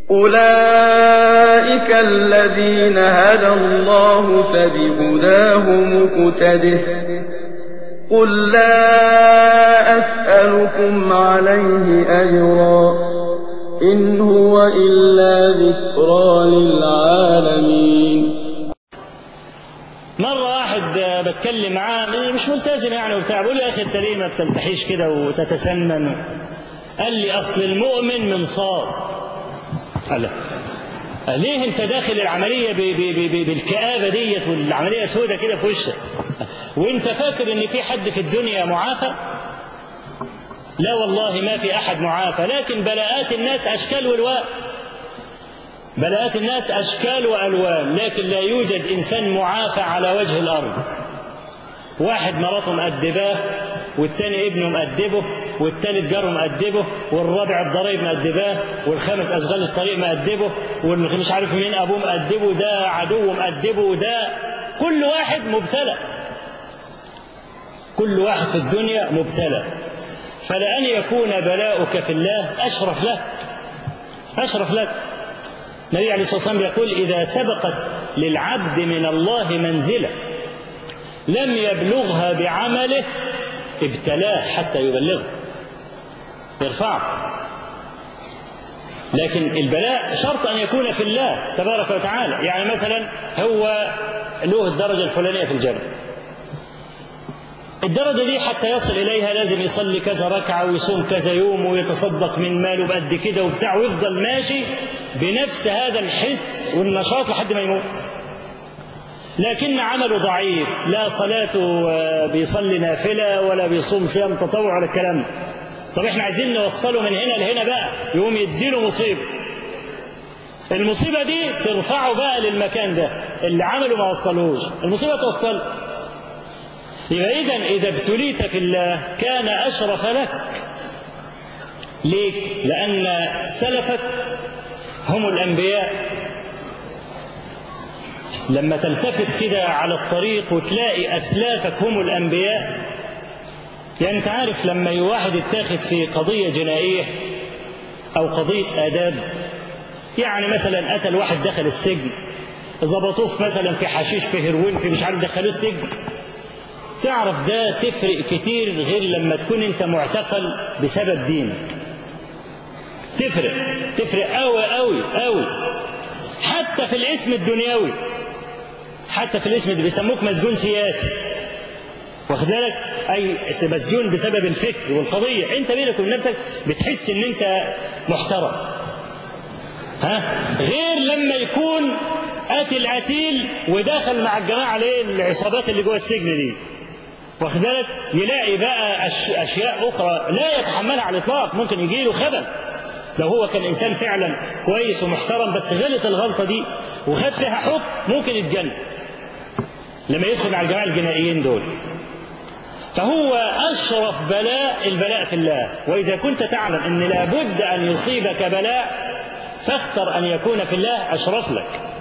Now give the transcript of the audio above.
أولئك الذين هدى الله فبهداه مقتده قل لا أسألكم عليه أجرا إن هو إلا ذكرى للعالمين مرة واحد بتكلم معاه مش ملتزم يعني وبتاع بقول له يا أخي أنت ليه ما بتلتحيش كده وتتسنن قال لي أصل المؤمن من صاد قال لا. ليه انت داخل العملية ب ب ب بالكآبة ديت والعملية سودة كده في وشك وانت فاكر ان في حد في الدنيا معافى لا والله ما في احد معافى لكن بلاءات الناس اشكال والوان بلاءات الناس اشكال والوان لكن لا يوجد انسان معافى على وجه الارض واحد مراته مأدباه والتاني ابنه مأدبه والتالت جاره مأدبه والرابع الضرايب مأدباه والخامس أشغال الطريق مأدبه والمش عارف مين أبوه مأدبه ده عدو مأدبه ده كل واحد مبتلى كل واحد في الدنيا مبتلى فلأن يكون بلاؤك في الله أشرف لك أشرف لك النبي عليه الصلاة والسلام يقول إذا سبقت للعبد من الله منزله لم يبلغها بعمله ابتلاه حتى يبلغه يرفعه لكن البلاء شرط أن يكون في الله تبارك وتعالى يعني مثلا هو له الدرجة الفلانية في الجنة الدرجة دي حتى يصل إليها لازم يصلي كذا ركعة ويصوم كذا يوم ويتصدق من ماله بقد كده وبتاع ويفضل ماشي بنفس هذا الحس والنشاط لحد ما يموت لكن عمله ضعيف لا صلاته بيصلي نافلة ولا بيصوم صيام تطوع ولا الكلام طب احنا عايزين نوصله من هنا لهنا بقى يقوم يديله مصيبة المصيبة دي ترفعه بقى للمكان ده اللي عمله ما وصلهوش المصيبة توصل يبقى إذا إذا ابتليت في الله كان أشرف لك ليه؟ لأن سلفك هم الأنبياء لما تلتفت كده على الطريق وتلاقي أسلافك هم الأنبياء يعني أنت عارف لما واحد يتاخد في قضية جنائية أو قضية آداب يعني مثلا قتل واحد دخل السجن ظبطوه مثلا في حشيش في هيروين في مش عارف دخلوه السجن تعرف ده تفرق كتير غير لما تكون انت معتقل بسبب دينك تفرق تفرق قوي قوي قوي حتى في الاسم الدنيوي حتى في الاسم اللي بيسموك مسجون سياسي واخد بالك اي مسجون بسبب الفكر والقضيه انت بينك وبين نفسك بتحس ان انت محترم ها غير لما يكون قاتل قتيل وداخل مع الجماعه ليه العصابات اللي جوه السجن دي واخد بالك يلاقي بقى أش... اشياء اخرى لا يتحملها على الاطلاق ممكن يجي له خبل لو هو كان انسان فعلا كويس ومحترم بس غلط الغلطه دي وخد فيها حكم ممكن يتجنن لما يدخل مع الجماعه الجنائيين دول فهو اشرف بلاء البلاء في الله واذا كنت تعلم ان لابد ان يصيبك بلاء فاختر ان يكون في الله اشرف لك